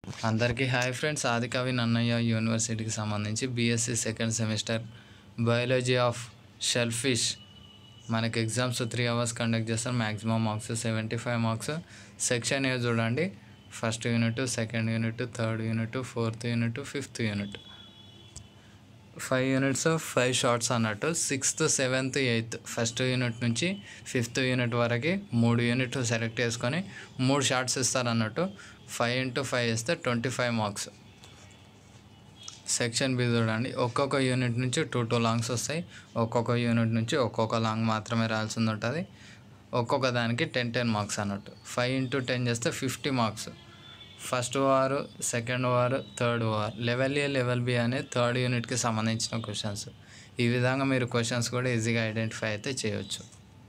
అందరికీ hi friends ఆదికవి Nannaya యూనివర్సిటీకి సంబంధించి BSc second semester biology of shellfish మనకి ఎగ్జామ్స్ త్రీ అవర్స్ కండక్ట్ చేస్తారు maximum marks seventy five marks section A చూడండి first unit second unit third unit fourth unit fifth unit five units five shorts అన్నట్టు sixth seventh eighth first unit నుంచి fifth unit వరకు మూడు unit select చేసుకొని మూడు shorts ఇస్తారు అన్నట్టు five into five ఇస్తే twenty five marks section B చూడండి ఒక్కొక్క యూనిట్ నుంచి టూ టూ లాంగ్స్ వస్తాయి ఒక్కొక్క యూనిట్ నుంచి ఒక్కొక్క లాంగ్ మాత్రమే రాయాల్సింది ఉంటుంది ఒక్కొక్క దానికి టెన్ టెన్ మార్క్స్ అన్నట్టు ఫైవ్ ఇంటూ టెన్ చేస్తే ఫిఫ్టీ మార్క్స్ ఫస్ట్ వారు సెకండ్ వారు థర్డ్ వార్ లెవెల్ ఏ లెవెల్ బి అనే థర్డ్ యూనిట్కి సంబంధించిన క్వశ్చన్స్ ఈ విధంగా మీరు క్వశ్చన్స్ కూడా ఈజీగా ఐడెంటిఫై అయితే చేయొచ్చు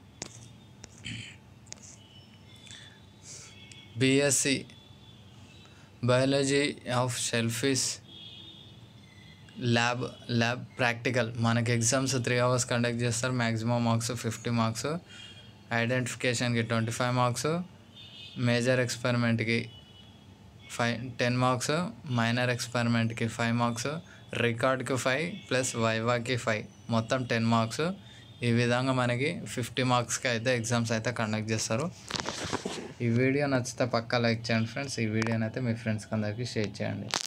BSc biology of shellfish lab lab practical మనకి ఎగ్జామ్స్ త్రీ అవర్స్ కండక్ట్ చేస్తారు మ్యాక్సిమం మార్క్స్ ఫిఫ్టీ మార్క్స్ ఐడెంటిఫికేషన్కి ట్వంటీ ఫైవ్ మార్క్స్ మేజర్ ఎక్స్పెరిమెంట్కి ఫైవ్ టెన్ మార్క్స్ మైనర్ ఎక్స్పెరిమెంట్కి ఫైవ్ మార్క్స్ రికార్డ్కి ఫైవ్ ప్లస్ వైవాకి ఫైవ్ మొత్తం టెన్ మార్క్స్ ఈ విధంగా మనకి ఫిఫ్టీ మార్క్స్కి అయితే ఎగ్జామ్స్ అయితే కండక్ట్ చేస్తారు ఈ వీడియో నచ్చితే పక్కా లైక్ చేయండి ఫ్రెండ్స్ ఈ వీడియోని అయితే మీ ఫ్రెండ్స్కి అందరికీ షేర్ చేయండి